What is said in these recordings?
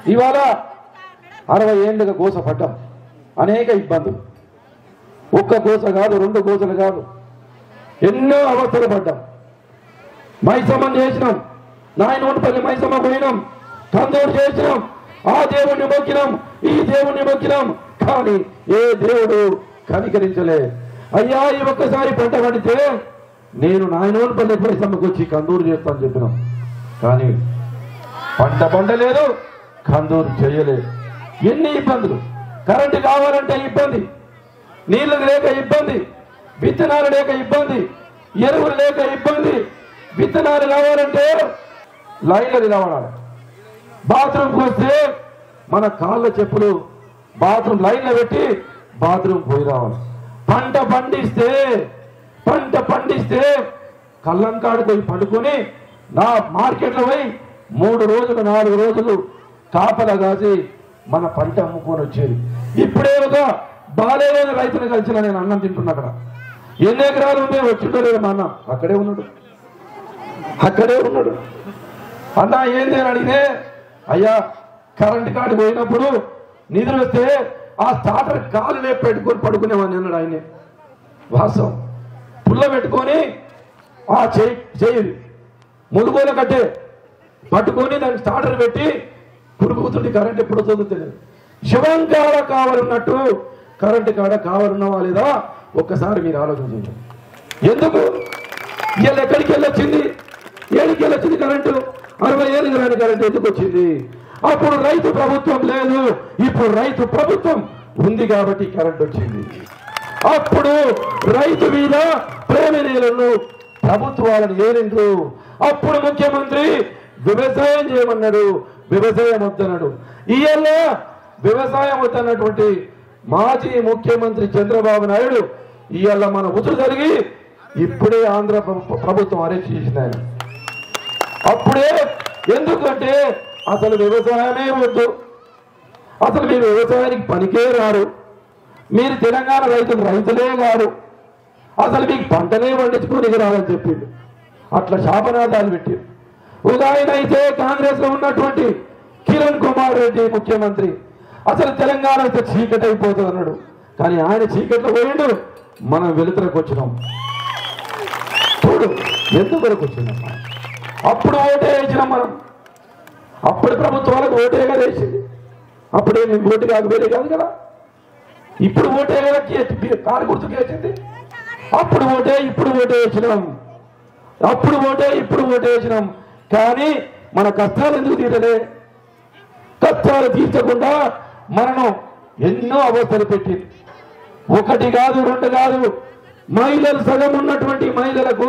ఇవాళ అరవై ఏళ్ళుగా గోస పడ్డాం అనేక ఇబ్బందులు ఒక్క గోస కాదు రెండు గోసలు కాదు ఎన్నో అవస్థలు పడ్డాం మైసమ్మం చేసినాం నాయనోటిపల్లి మైసమ్మ పోయినాం కందూరు చేసినాం ఆ దేవుణ్ణి మొక్కినాం ఈ దేవుణ్ణి మొక్కినాం కానీ ఏ దేవుడు కనికరించలే అయ్యా ఈ ఒక్కసారి పంట పడితే నేను నాయనోటిపల్లి మైసమ్మకు వచ్చి కందూరు చేస్తాను చెప్పినాం కానీ పంట పండలేదు కందూరు చేయలేదు ఎన్ని ఇబ్బందులు కరెంటు కావాలంటే ఇబ్బంది నీళ్లు లేక ఇబ్బంది విత్తనాలు లేక ఇబ్బంది ఎరువులు లేక ఇబ్బంది విత్తనాలు కావాలంటే లైన్లు నిలబడాలి బాత్రూమ్కి వస్తే మన కాళ్ళ చెప్పులు బాత్రూమ్ లైన్లో పెట్టి బాత్రూమ్ పోయి రావాలి పంట పండిస్తే పంట పండిస్తే కళ్ళంకాడు పోయి పండుకొని నా మార్కెట్లో పోయి మూడు రోజులు నాలుగు రోజులు కాపలా కాసి మన పంట అమ్ముకొని వచ్చేది ఇప్పుడే ఒక బాలేదని రైతులు కలిసిన నేను అన్నం తింటున్నా అక్కడ ఎన్ని ఎకరాలు ఉంటే వచ్చిండో లేదు మా అన్న అక్కడే ఉన్నాడు అక్కడే ఉన్నాడు అన్న ఏంది అని అడిగితే అయ్యా కరెంట్ కార్డు పోయినప్పుడు నిధులు వస్తే ఆ స్టార్టర్ కాలు లేపి పెట్టుకొని పడుకునేవాడిని అన్నాడు ఆయనే వాస్తవం పుల్ల పెట్టుకొని ఆ చేయి చేయి ములుగోల కట్టే పట్టుకొని దానికి స్టార్టర్ పెట్టి పురుగుతుంది కరెంట్ ఎప్పుడు వస్తుందో తెలియదు శివం కాడ కావాలన్నట్టు కరెంట్ కాడ కావాలన్నవా లేదా ఒక్కసారి మీరు ఆలోచించండి ఎందుకు ఇవాళ ఎక్కడికి వెళ్ళొచ్చింది ఏడికి వెళ్ళొచ్చింది కరెంటు అరవై ఏళ్ళు రాని కరెంటు ఎందుకు వచ్చింది అప్పుడు రైతు ప్రభుత్వం లేదు ఇప్పుడు రైతు ప్రభుత్వం ఉంది కాబట్టి కరెంట్ వచ్చింది అప్పుడు రైతు మీద ప్రేమ నీళ్లను ప్రభుత్వాలను ఏలిండ్రు అప్పుడు ముఖ్యమంత్రి వ్యవసాయం చేయమన్నాడు వ్యవసాయం వద్దన్నాడు ఇవాళ వ్యవసాయం వద్దన్నటువంటి మాజీ ముఖ్యమంత్రి చంద్రబాబు నాయుడు ఇవాళ మన ఉసురు జరిగి ఇప్పుడే ఆంధ్ర ప్ర- ప్రభుత్వం అరెస్ట్ చేసింది ఆయన అప్పుడే ఎందుకంటే అసలు వ్యవసాయమే వద్దు అసలు మీరు వ్యవసాయానికి పనికే రారు మీరు తెలంగాణ రైతులు రైతులే కాదు అసలు మీకు పంటనే పండించుకోనికి రాదని చెప్పిండు అట్లా శాపనాదాలు పెట్టి ఒక ఆయన అయితే కాంగ్రెస్ లో ఉన్నటువంటి కిరణ్ కుమార్ రెడ్డి ముఖ్యమంత్రి అసలు తెలంగాణ అయితే చీకటి అయిపోతుంది అన్నాడు కానీ ఆయన చీకట్లో పోయిండు మనం వెలుతురకు వచ్చినాం చూడు ఎందువరకు వచ్చినాం మనం? అప్పుడు ఓటే వేసినాం మనం అప్పుడు ప్రభుత్వాలకు ఓటే కదా వేసింది అప్పుడే మేము ఓటు కాదు వేరే కాదు కదా ఇప్పుడు ఓటే కదా కే- కారు గుర్తుకు వేసింది అప్పుడు ఓటే ఇప్పుడు ఓటే వేసినాం అప్పుడు ఓటే ఇప్పుడు ఓటే వేసినాం కానీ మన కష్టాలు ఎందుకు తీరలే కష్టాలు తీర్చకుండా మనను ఎన్నో అవస్థలు పెట్టింది ఒకటి కాదు రెండు కాదు మహిళలు సగం ఉన్నటువంటి మహిళలకు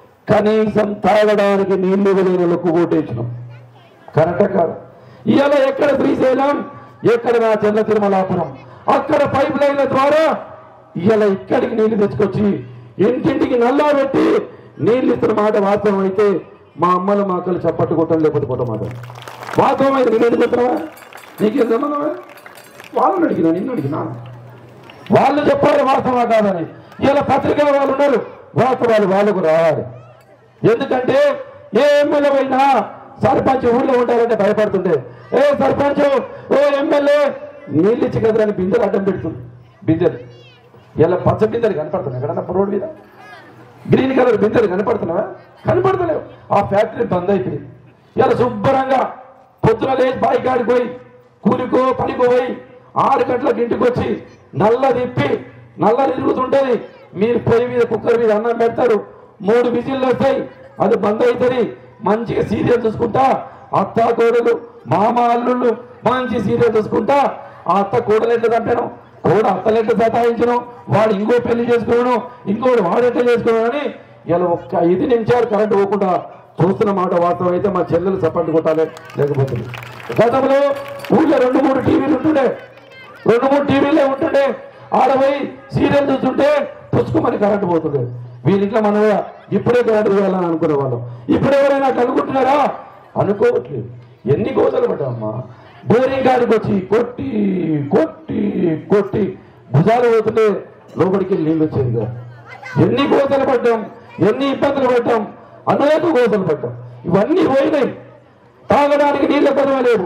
కనీసం తాగడానికి నీళ్లు ఇవ్వలేని వాళ్ళకు ఓటేసినాం కరెక్ట్ కాదు ఇవాళ ఎక్కడ శ్రీశైలం ఎక్కడ నా చెల్ల తిరుమలాపురం అక్కడ పైప్ లైన్ల ద్వారా ఇవాళ ఇక్కడికి నీళ్లు తెచ్చుకొచ్చి ఇంటింటికి నల్లా పెట్టి నీళ్లు ఇస్తున్న మాట వాస్తవం అయితే మా అమ్మలు మా అక్కలు చప్పట్టు కొట్టడం లేకపోతే కొట్టమాట వాస్తవం అయితే నేను ఎందుకు చెప్తున్నావా నీకేం సంబంధమా వాళ్ళని అడిగినా నిన్ను అడిగినా వాళ్ళు చెప్పాలి వాస్తవా కాదని ఇలా పత్రికల వాళ్ళు ఉన్నారు వాస్తవాలు వాళ్ళకు రావాలి ఎందుకంటే ఏ ఎమ్మెల్యే పోయినా సర్పంచ్ ఊళ్ళో ఉంటారంటే భయపడుతుండే ఏ సర్పంచ్ ఓ ఎమ్మెల్యే నీళ్ళు ఇచ్చి కదరని బిందెలు అడ్డం పెడుతుంది బిందెలు ఇలా పచ్చ బిందెలు కనపడుతున్నాయి ఎక్కడన్నా రోడ్ మీద గ్రీన్ కలర్ బిందెలు కనపడుతున్నావా కనపడతలేవు ఆ ఫ్యాక్టరీ బంద్ అయిపోయింది ఇలా శుభ్రంగా పొద్దున లేచి బాయి కాడికి పోయి కూలికో పనికో పోయి ఆరు గంటలకు ఇంటికి వచ్చి నల్ల తిప్పి నల్ల తిరుగుతుంటది మీరు పొయ్యి మీద కుక్కర్ మీద అన్నం పెడతారు మూడు విజిల్లు వస్తాయి అది బంద్ అవుతుంది మంచిగా సీరియల్ చూసుకుంటా అత్త కోడలు మామ అల్లుళ్ళు మంచి సీరియల్ చూసుకుంటా ఆ అత్త కోడలు ఎట్లా చంపడం కోడ అత్తలు ఎట్లా సతాయించడం వాడు ఇంకో పెళ్లి చేసుకోవడం ఇంకోటి వాడు ఎట్లా చేసుకోవడం అని ఇలా ఒక్క ఐదు నిమిషాలు కరెంట్ పోకుండా చూస్తున్న మాట వాస్తవం అయితే మా చెల్లెలు చప్పట్లు కొట్టాలి లేకపోతే గతంలో ఊళ్ళో రెండు మూడు టీవీలు ఉంటుండే రెండు మూడు టీవీలే ఉంటుండే ఆడపోయి సీరియల్ చూస్తుంటే పుచ్చుకోమని కరెంట్ పోతుండే వీరింట్లో మనం ఇప్పుడే కరెంట్ పోయాలని అనుకునే వాళ్ళం ఇప్పుడు ఎవరైనా అట్లా అనుకుంటున్నారా అనుకోవట్లేదు ఎన్ని కోతలు పడ్డామ్మా బోరింగ్ కాడికి వచ్చి కొట్టి కొట్టి కొట్టి భుజాలు పోతుంటే లోపలికి నీళ్ళు వచ్చేది ఎన్ని కోతలు పడ్డాం ఎన్ని ఇబ్బందులు పడ్డాం అనేక కోతలు పడ్డాం ఇవన్నీ పోయినాయి తాగడానికి నీళ్ళ కొరవ లేవు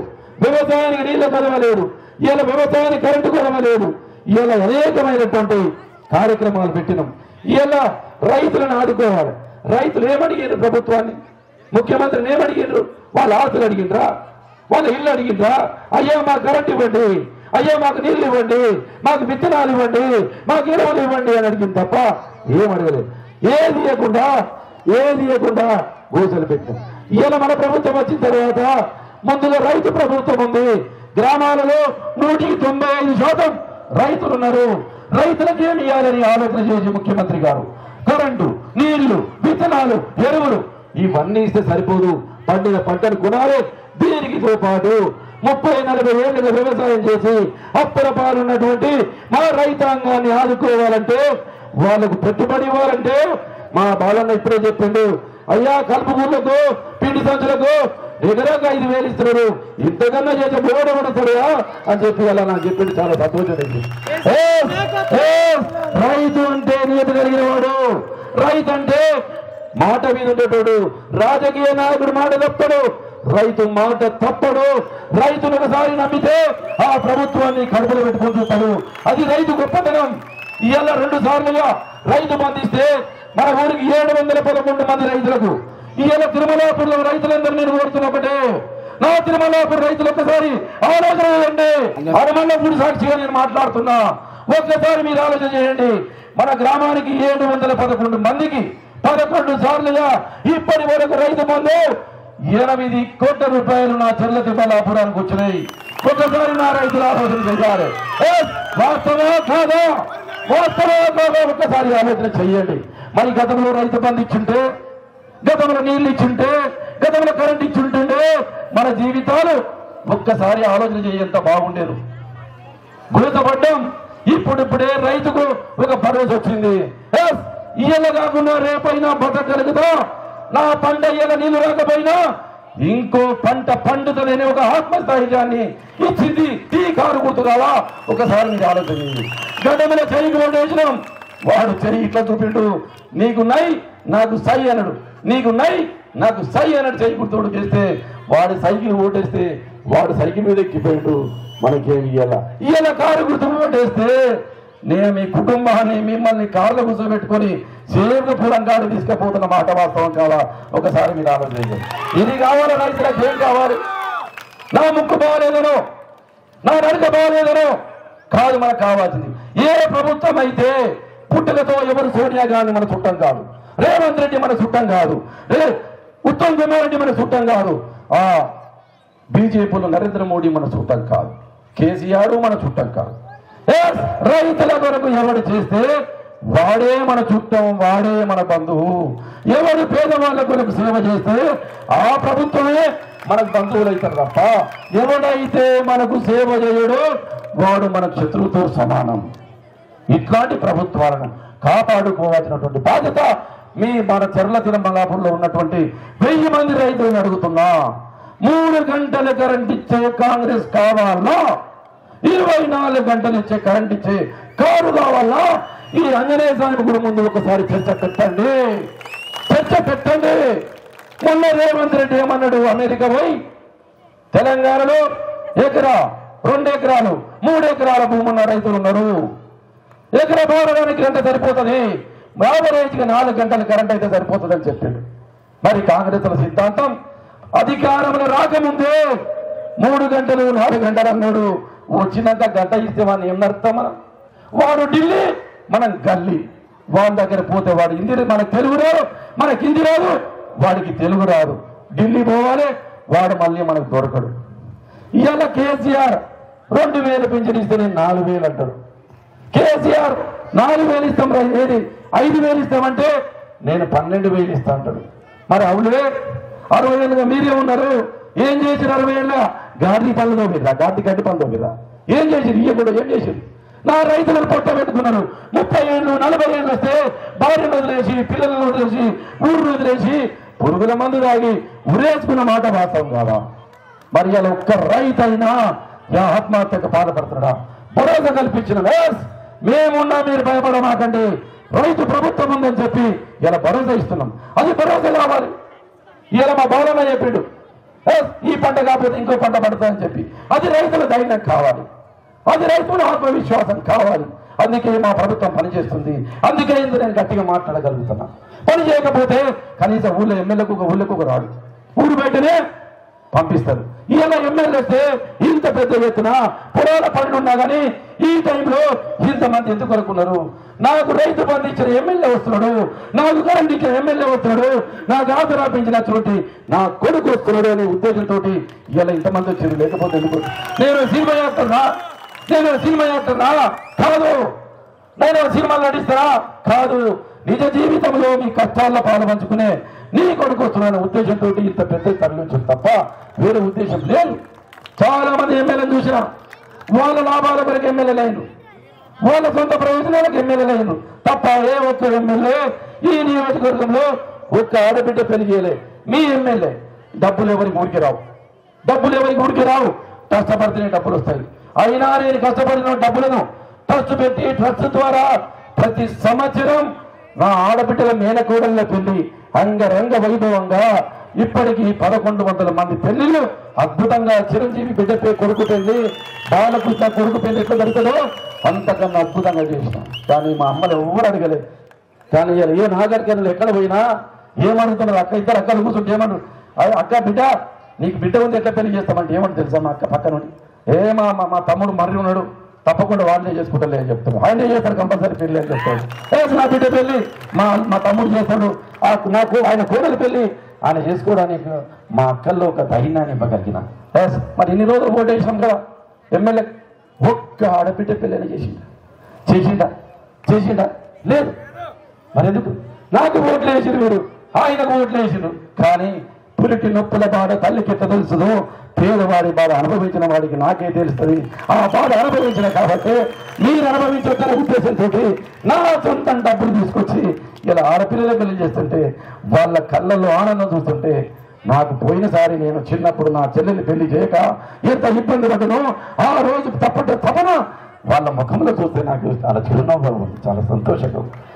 వ్యవసాయానికి నీళ్ళ కొరవ లేదు ఇలా వ్యవసాయానికి కరెంటు కొరవ లేదు ఇలా అనేకమైనటువంటి కార్యక్రమాలు పెట్టినాం ఇలా రైతులను ఆదుకోవాలి రైతులు ఏమడిగారు ప్రభుత్వాన్ని ముఖ్యమంత్రిని ఏమడిగారు వాళ్ళ ఆస్తులు అడిగిండ్రా వాళ్ళ ఇల్లు అడిగిండ్రా అయ్యా మాకు కరెంట్ ఇవ్వండి అయ్యా మాకు నీళ్లు ఇవ్వండి మాకు విత్తనాలు ఇవ్వండి మాకు ఎరువులు ఇవ్వండి అని అడిగింది తప్ప ఏం అడగలేదు ఏది ఇవ్వకుండా ఏది ఇవ్వకుండా గోసలు పెట్టాం ఈయన మన ప్రభుత్వం వచ్చిన తర్వాత ముందుగా రైతు ప్రభుత్వం ఉంది గ్రామాలలో నూటికి తొంభై ఐదు శాతం రైతులు ఉన్నారు రైతులకు ఏమి ఇవ్వాలని ఆలోచన చేసి ముఖ్యమంత్రి గారు కరెంటు నీళ్లు విత్తనాలు ఎరువులు ఇవన్నీ ఇస్తే సరిపోదు పండిన పంటను కొనాలి దీనికితో పాటు ముప్పై నలభై ఏళ్ళుగా వ్యవసాయం చేసి అప్పర పాలున్నటువంటి మా రైతాంగాన్ని ఆదుకోవాలంటే వాళ్ళకు పెట్టుబడి ఇవ్వాలంటే మా బాలన్న ఇప్పుడే చెప్పిండు అయ్యా కలుపుకూర్లకు పిండి సంచులకు ఎగరాక ఐదు వేలు ఇస్తున్నారు ఇంతకన్నా చేసే బోర్డు పడతాడా అని చెప్పి అలా నాకు చెప్పింది చాలా సంతోషం అయింది. ఏ, ఏ, రైతు అంటే నియత కలిగిన వాడు రైతు అంటే మాట మీద ఉండేటోడు రాజకీయ నాయకుడు మాట తప్పడు రైతు మాట తప్పడు రైతును ఒకసారి నమ్మితే ఆ ప్రభుత్వాన్ని కడుపులో పెట్టుకొని చూస్తాడు అది రైతు గొప్పతనం ఇవాళ రెండు సార్లుగా రైతు బంధిస్తే మన ఊరికి ఏడు వందల పదకొండు మంది రైతులకు ఇవాళ తిరుమలాపూర్లో రైతులందరూ నేను కోరుతున్న ఒకటే నా తిరుమలాపూర్ రైతులు ఒక్కసారి ఆలోచన చేయండి అరమల్లపూడి సాక్షిగా నేను మాట్లాడుతున్నా ఒక్కసారి మీరు ఆలోచన చేయండి మన గ్రామానికి ఏడు వందల పదకొండు మందికి పదకొండు సార్లుగా ఇప్పటి వరకు రైతు బంధు ఎనిమిది కోట్ల రూపాయలు నా చెల్ల తిమ్మలాపురానికి వచ్చినాయి ఒకసారి నా రైతులు ఆలోచన చేయాలి ఏ, వాస్తవా కాదా వాస్తవా కాదా ఒక్కసారి ఆలోచన చెయ్యండి మరి గతంలో రైతు బంధు ఇచ్చుంటే గతంలో నీళ్లు ఇచ్చుంటే గతంలో కరెంట్ ఇచ్చుంటుండే మన జీవితాలు ఒక్కసారి ఆలోచన చేయంత బాగుండేది గుణపడ్డం ఇప్పుడిప్పుడే రైతుకు ఒక భరోసా వచ్చింది ఎస్, ఇయ్యల కాకుండా రేపైనా బతకగలుగుతా నా పంట ఇయ్యల నీళ్లు రాకపోయినా ఇంకో పంట పండుతలేని ఒక ఆత్మస్థైర్యాన్ని ఇచ్చింది ఈ కారు గుర్తు కావా ఒకసారి మీరు ఆలోచన చేయండి గడ్డమిన చెయ్యికి ఓటేసినాం వాడు చెయ్యి ఇట్లా చూపిండు నీకు నై నాకు సై అనడు నీకు నై నాకు సై అన్నట్టు చెయ్యి గుర్తోడు చేస్తే వాడి సైకిల్ ఓటేస్తే వాడు సైకిల్ మీద ఎక్కిపోయాడు మనకేమి ఇయ్యాల ఇయ్యాల కారు గుర్తు ఓటేస్తే నేను మీ కుటుంబాన్ని మిమ్మల్ని కార్లో కూర్చోబెట్టుకొని సేపు పులంగాడు తీసుకుపోతున్న మాట వాస్తవం కావా ఒకసారి మీరు ఆలోచన చేయండి ఇది కావాలా రైతులకు ఏం కావాలి నా ముక్కు బాగలేదనో నా నడక బాగలేదనో కాదు మనకు కావాల్సింది ఏ ప్రభుత్వం అయితే పుట్టుకతో ఎవరు సోనియా గాంధీ మన చుట్టం కాదు రేవంత్ రెడ్డి మన చుట్టం కాదు రే ఉత్తమ్ కుమార్ రెడ్డి మన చుట్టం కాదు ఆ బీజేపీలో నరేంద్ర మోడీ మన చుట్టం కాదు కేసీఆర్ మన చుట్టం కాదు ఎస్, రైతుల కొరకు ఎవడు చేస్తే వాడే మన చుట్టం వాడే మన బంధువు ఎవడు పేదవాళ్ళ కొరకు సేవ చేస్తే ఆ ప్రభుత్వమే మనకు బంధువులు అవుతారు తప్ప ఎవడైతే మనకు సేవ చేయడు వాడు మన శత్రువుతో సమానం ఇట్లాంటి ప్రభుత్వాలను కాపాడుకోవాల్సినటువంటి బాధ్యత మీ మన చెర్ల తిరుమలాపురంలో ఉన్నటువంటి వెయ్యి మంది రైతులను అడుగుతున్నా మూడు గంటల కరెంట్ ఇచ్చే కాంగ్రెస్ కావాలా ఇరవై నాలుగు గంటలు ఇచ్చే కరెంట్ ఇచ్చే కారు కావాలా ఈ ఆంజనేయ స్వామి గుడి ముందు ఒకసారి చర్చ పెట్టండి చర్చ పెట్టండి మొన్న రేవంత్ రెడ్డి ఏమన్నాడు అమెరికా పోయి తెలంగాణలో ఎకరా రెండు ఎకరాలు మూడు ఎకరాల భూమి ఉన్న రైతులు ఉన్నారు ఎకరా పోవడానికి గంట సరిపోతుంది యావరేజ్ గా నాలుగు గంటల కరెంట్ అయితే సరిపోతుందని చెప్పాడు మరి కాంగ్రెస్ సిద్ధాంతం అధికారంలో రాకముందే మూడు గంటలు నాలుగు గంటలు అన్నాడు వచ్చినాక గంట ఇస్తే వాడిని ఏం నడుస్తాం మనం వాడు ఢిల్లీ మనం గల్లీ వాడి దగ్గర పోతే వాడు హిందీ మనకు తెలుగు రాదు మనకి హిందీ రాదు వాడికి తెలుగు రాదు ఢిల్లీ పోవాలి వాడు మళ్ళీ మనకు దొరకడు ఇవాళ కేసీఆర్ రెండు వేలు పింఛన్ ఇస్తే నేను నాలుగు వేలు అంటాడు కేసీఆర్ నాలుగు వేలు ఇస్తాం రా, ఏది ఐదు వేలు ఇస్తామంటే నేను పన్నెండు వేలు ఇస్తా అంటాడు మరి అవునులే అరవై ఏళ్ళుగా మీరే ఉన్నారు ఏం చేసిన అరవై ఏళ్ళ గాడి పనులతో మీరా గాడి గడ్డి పనులతో మీరా ఏం చేసింది ఇయ్య కూడా ఏం చేసింది నా రైతులను పొట్ట పెట్టుకున్నారు ముప్పై ఏళ్ళు నలభై ఏళ్ళు వస్తే భార్యను వదిలేసి పిల్లలను వదిలేసి ఊరు వదిలేసి పురుగుల మందు తాగి ఉరేసుకున్న మాట వాస్తవం కాదా మరి ఇలా ఒక్క రైతైనా యా ఆత్మహత్యకు బాధపడుతున్నాడా భరోసా కల్పించిన వేస్ మేమున్నా మీరు భయపడమాకండి రైతు ప్రభుత్వం ఉందని చెప్పి ఇలా భరోసా ఇస్తున్నాం అది భరోసా కావాలి ఇలా మా బాలన్న చెప్పిండు ఏ, ఈ పంట కాకపోతే ఇంకో పంట పడుతుందని చెప్పి అది రైతుల ధైర్యం కావాలి అది రైతుల ఆత్మవిశ్వాసం కావాలి అందుకే మా ప్రభుత్వం పనిచేస్తుంది అందుకే ఇందులో నేను గట్టిగా మాట్లాడగలుగుతున్నా పని చేయకపోతే కనీసం ఊళ్ళో ఎమ్మెల్యేకు ఒక ఊళ్ళోకి ఒక రాడు ఊరు బయటనే పంపిస్తారు ఇలా ఎమ్మెల్యే వస్తే ఇంత పెద్ద ఎత్తున పొలాల పనులు ఉన్నా కానీ ఈ టైంలో ఇంతమంది ఎందుకు అనుకున్నారు నాకు రైతు బంధు ఇచ్చిన ఎమ్మెల్యే వస్తున్నాడు నాకు కరెంట్ ఇచ్చిన ఎమ్మెల్యే వస్తున్నాడు నాకు ఆసరా పెంచిన చోటి నా కొడుకు వస్తున్నాడు అనే ఉద్దేశంతో ఇలా ఇంతమంది వచ్చారు లేకపోతే ఎందుకు నేను సినిమా చేస్తున్నా నేను సినిమా చేస్తున్నా కాదు నేను సినిమాలు నటిస్తారా కాదు నిజ జీవితంలో మీ కష్టాల్లో పాలు పంచుకునే నీ కొడుకు వస్తున్నాను ఉద్దేశంతో ఇంత పెద్ద తరలించు తప్ప వేరే ఉద్దేశం లేదు చాలా మంది ఎమ్మెల్యేలు చూసిన వాళ్ళ లాభాల వరకు ఎమ్మెల్యే లేను వాళ్ళ సొంత ప్రయోజనాలకు ఎమ్మెల్యే లేను తప్ప ఏ ఒక్క ఎమ్మెల్యే ఈ నియోజకవర్గంలో ఒక్క ఆడబిడ్డ పెళ్లి చేయలే మీ ఎమ్మెల్యే డబ్బులు ఎవరికి ఊరికి రావు డబ్బులు ఎవరికి ఊరికి రావు కష్టపడితేనే డబ్బులు వస్తాయి అయినా నేను కష్టపడిన డబ్బులను ట్రస్ట్ పెట్టి ట్రస్ట్ ద్వారా ప్రతి సంవత్సరం నా ఆడబిడ్డల మేనకోడళ్ళ పెళ్లి అంగరంగ వైభవంగా ఇప్పటికి పదకొండు వందల మంది పెళ్లిళ్ళు అద్భుతంగా చిరంజీవి బిడ్డ పే కొడుకు పెళ్లి బాలకృష్ణ కొడుకు పెళ్లి ఎట్లా జరుగుతుందో అంతకన్నా అద్భుతంగా చేసినాం కానీ మా అమ్మలు ఎవరు అడగలేదు కానీ ఇలా ఏ నాగరికలు ఎక్కడ పోయినా ఏమనుకున్నారు అక్క ఇద్దరు అక్కలు కూర్చుంటే ఏమన్నారు "అయ్య, అక్క బిడ్డ నీకు బిడ్డ ఉంది ఎట్లా పెళ్లి చేస్తామంటే ఏమని తెలుసా మా అక్క పక్క నుండి ఏ మా మా- మా తమ్ముడు మర్రి ఉన్నాడు తప్పకుండా వాడినే చేసుకుంటాలే అని చెప్తాడు ఆయనే చేస్తాడు కంపల్సరీ పెళ్లి అని చెప్తాడు ఏ నా బిడ్డ పెళ్లి మా మా తమ్ముడు చేస్తాడు ఆ నాకు ఆయన కోడలు పెళ్లి ఆయన చేసుకోవడానికి మా అక్కల్లో ఒక ధైర్యాన్ని ఇవ్వగలిగిన ఎస్, మరి ఇన్ని రోజులు ఓటు వేసినాం కదా ఎమ్మెల్యే ఒక్క ఆడబిడ్డ పెళ్ళని చేసిందా చేసిందా చేసిందా లేదు మరి ఎందుకు నాకు ఓట్లు వేసిండు మీరు ఆయనకు ఓట్లు వేసిండు కానీ పురిటి నొప్పుల బాధ తల్లికి ఎట్లా తెలుసుదో పేదవాడి బాధ అనుభవించిన వాడికి నాకే తెలుస్తుంది ఆ బాధ అనుభవించిన కాబట్టి మీరు అనుభవించొద్దనే ఉద్దేశంతో నా సొంతం డబ్బులు తీసుకొచ్చి ఇలా ఆడపిల్లల పెళ్లి చేస్తుంటే వాళ్ళ కళ్ళల్లో ఆనందం చూస్తుంటే నాకు పోయినసారి నేను చిన్నప్పుడు నా చెల్లెల్ని పెళ్లి చేయక ఎంత ఇబ్బంది పడ్డనో ఆ రోజు తప్పట తపన వాళ్ళ ముఖంలో చూస్తే నాకు చాలా చిరునవ్వు ఉంది చాలా సంతోషంగా ఉంది.